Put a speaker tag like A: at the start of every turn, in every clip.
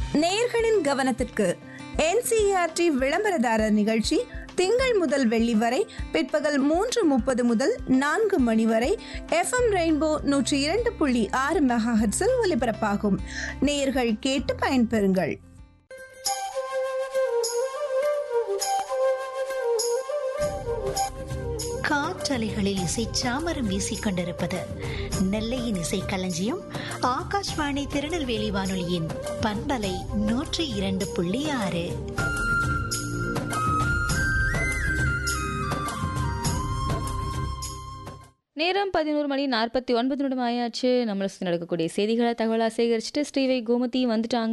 A: நேயர்களின் கவனத்திற்கு என்சிஆர்டி விளம்பரதாரர் நிகழ்ச்சி திங்கள் முதல் வெள்ளி வரை பிற்பகல் மூன்று முப்பது முதல் நான்கு மணி வரை எஃப்எம் ரெயின்போ நூற்றி இரண்டு புள்ளி ஆறு மெகாஹெட்ஸில் ஒலிபரப்பாகும் நேயர்கள் கேட்டு பயன்பெறுங்கள்
B: காற்றலைகளில் இசை சாமரம் வீசிக் கொண்டிருப்பது நெல்லையின் இசை களஞ்சியம் ஆகாஷ்வாணி திருநெல்வேலி வானொலியின் பண்பலை நூற்றி இரண்டு புள்ளி ஆறு
C: நேரம் பதினோரு மணி நாற்பத்தி ஒன்பது நிமிடம் ஆயாச்சு நம்மளை சுற்றி நடக்கக்கூடிய செய்திகளை தகவலாக சேகரிச்சுட்டு ஸ்ரீவை கோமதி வந்துட்டாங்க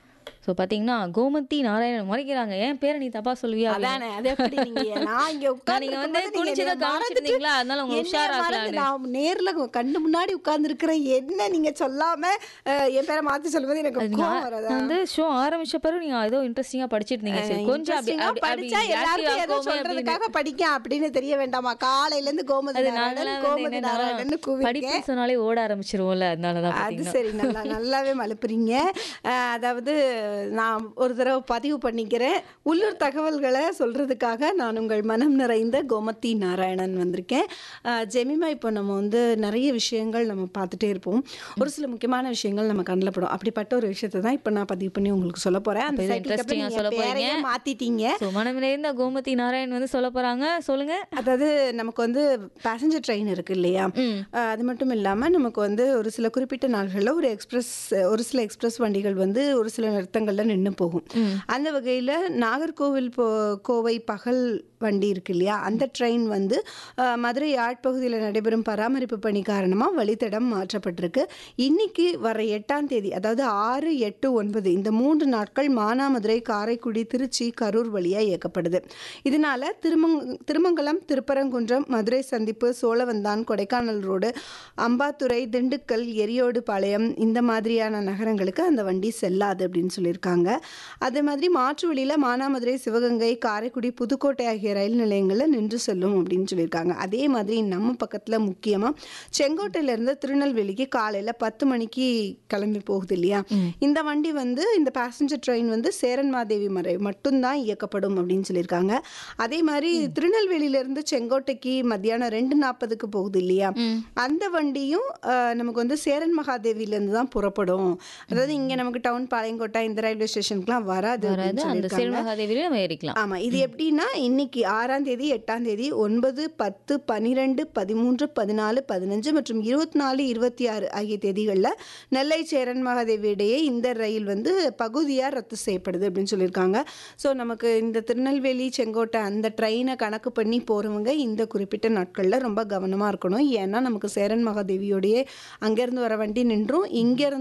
C: ஸோ பார்த்தீங்கன்னா கோமதி நாராயணன் முறைக்கிறாங்க ஏன் பேரை நீ தப்பா சொல்லுவியா
D: அதானே அது எப்படி நீங்க நான் இங்க
C: நான் நீங்க வந்து
D: உட்கார்ந்திருக்கும்போது
C: குனிச்சுதான்
D: என்னைய
C: கவனிச்சிருந்தீங்களா? அதனால உங்களை
D: என்னைய
C: உஷாராக்கலான்னு.
D: மறந்து நான் நேர்ல உங்க கண்ணு முன்னாடி உட்கார்ந்து இருக்கிறேன் என்ன நீங்க சொல்லாம அஹ், என் பேரை மாத்தி சொல்லும்போது எனக்கு
C: அது
D: கோவம்
C: நான்
D: வரதா
C: வந்து ஷோ ஆரம்பிச்ச பிறகு நீங்க ஏதோ இன்ட்ரெஸ்டிங்கா படிச்சிட்டு இருந்தீங்க சரி கொஞ்சம் அப்படி
D: Interesting-ஆ
C: அப்படி அப்படி
D: படிச்சா எல்லாருக்கும்
C: active
D: ஏதோ
C: ஆக்குவோமே அப்படின்னு.
D: சொல்றதுக்காக படிக்க அப்படின்னு தெரிய வேண்டாமா காலையில இருந்து கோமதி
C: அது
D: நாராயணன்
C: நாங்களாம் வந்து
D: கோமதி
C: என்னன்னா
D: நாராயணன் கூவிருக்கேன்
C: படிப்புன்னு சொன்னாலே ஓட ஆரம்பிச்சிருவோம்ல அதனாலதான்
D: அது
C: பாத்தீங்கன்னா
D: சரி நல்லா நல்லாவே மலுப்புறீங்க அஹ், அதாவது நான் ஒரு தடவை பதிவு பண்ணிக்கிறேன் உள்ளூர் தகவல்களை சொல்றதுக்காக நான் உங்கள் மனம் நிறைந்த கோமதி நாராயணன் வந்திருக்கேன் அஹ், ஜெமிமா இப்போ நம்ம வந்து நிறைய விஷயங்கள் நம்ம பார்த்துட்டே இருப்போம் ஒரு சில முக்கியமான விஷயங்கள் நம்ம கண்ணில் படும் அப்படிப்பட்ட ஒரு விஷயத்தை தான் இப்போ நான் பதிவு பண்ணி உங்களுக்கு சொல்ல போறேன் அந்த
C: அப்ப இது
D: சைக்கிள்
C: interesting-ஆ
D: நீங்க
C: சொல்ல போறீங்க.
D: பேரையே மாத்திட்டீங்க
C: ஸோ மனம் நிறைந்த கோமதி நாராயண் வந்து சொல்ல போறாங்க சொல்லுங்க
D: அதாவது நமக்கு வந்து பேசஞ்சர் ட்ரெயின் இருக்கு இல்லையா
C: ம்.
D: அஹ் அது மட்டும் இல்லாமல் நமக்கு வந்து ஒரு சில குறிப்பிட்ட நாள்களில் ஒரு எக்ஸ்பிரஸ் ஒரு சில எக்ஸ்பிரஸ் வண்டிகள் வந்து ஒரு சில நிறுத்தங்களில் நின்று போகும் அந்த வகையில் நாகர்கோவில் போ கோவை பகல் வண்டி இருக்கு இல்லையா அந்த ட்ரெயின் வந்து அஹ், மதுரை ஆட்பகுதியில் நடைபெறும் பராமரிப்பு பணி காரணமாக வழித்தடம் மாற்றப்பட்டிருக்கு இன்னைக்கு வர எட்டாம் தேதி அதாவது ஆறு எட்டு ஒன்பது இந்த மூன்று நாட்கள் மானாமதுரை காரைக்குடி திருச்சி கரூர் வழியாக இயக்கப்படுது இதனால திருமங் திருமங்கலம் திருப்பரங்குன்றம் மதுரை சந்திப்பு சோழவந்தான் கொடைக்கானல் ரோடு அம்பாத்துறை திண்டுக்கல் எரியோடு பாளையம் இந்த மாதிரியான நகரங்களுக்கு அந்த வண்டி செல்லாது அப்படின்னு சொல்லியிருக்காங்க அதே மாதிரி மாற்று வழியில் மானாமதுரை சிவகங்கை காரைக்குடி புதுக்கோட்டை ஆகிய ரயில் நிலையங்களில் நின்று செல்லும் அப்படின்னு சொல்லியிருக்காங்க அதே மாதிரி நம்ம பக்கத்தில் முக்கியமாக செங்கோட்டையிலேருந்து திருநெல்வேலிக்கு காலையில் பத்து மணிக்கு கிளம்பி போகுது இல்லையா இந்த வண்டி வந்து இந்த பேசஞ்சர் ட்ரெயின் வந்து சேரன் மாதேவி மறை மட்டும்தான் இயக்கப்படும் அப்படின்னு சொல்லியிருக்காங்க அதே மாதிரி திருநெல்வேலியிலேருந்து செங்கோட்டைக்கு மத்தியானம் ரெண்டு நாற்பதுக்கு போகுது இல்லையா அந்த வண்டியும் அஹ், நமக்கு வந்து சேரன் மகாதேவியிலேருந்து தான் புறப்படும் அதாவது இங்கே நமக்கு டவுன் பாளையங்கோட்டை இந்த ரயில்வே ஸ்டேஷனுக்குலாம் வராது
C: வராது
D: அப்படின்னு
C: அந்த
D: சொல்லியிருக்காங்க.
C: சிறுமகாதேவியில நம்ம ஏறிக்கலாம்
D: ஆமா இது எப்படின்னா இன்னைக்கு ஆறாம் தேதி எட்டாம் தேதி ஒன்பது பத்து பன்னிரெண்டு பதிமூன்று பதினாலு பதினஞ்சு மற்றும் இருபத்தி நாலு இருபத்தி ஆறு ஆகிய தேதிகளில் நெல்லை சேரன் மகாதேவி இடையே இந்த ரயில் வந்து பகுதியாக ரத்து செய்யப்படுது அப்படின்னு சொல்லியிருக்காங்க ஸோ நமக்கு இந்த திருநெல்வேலி செங்கோட்டை அந்த ட்ரெயினை கணக்கு பண்ணி போகிறவங்க இந்த குறிப்பிட்ட நாட்களில் ரொம்ப கவனமாக இருக்கணும் ஏன்னா நமக்கு சேரன் மகாதேவியோடையே அங்கேருந்து வர வண்டி நின்றும் இங்கேருந்து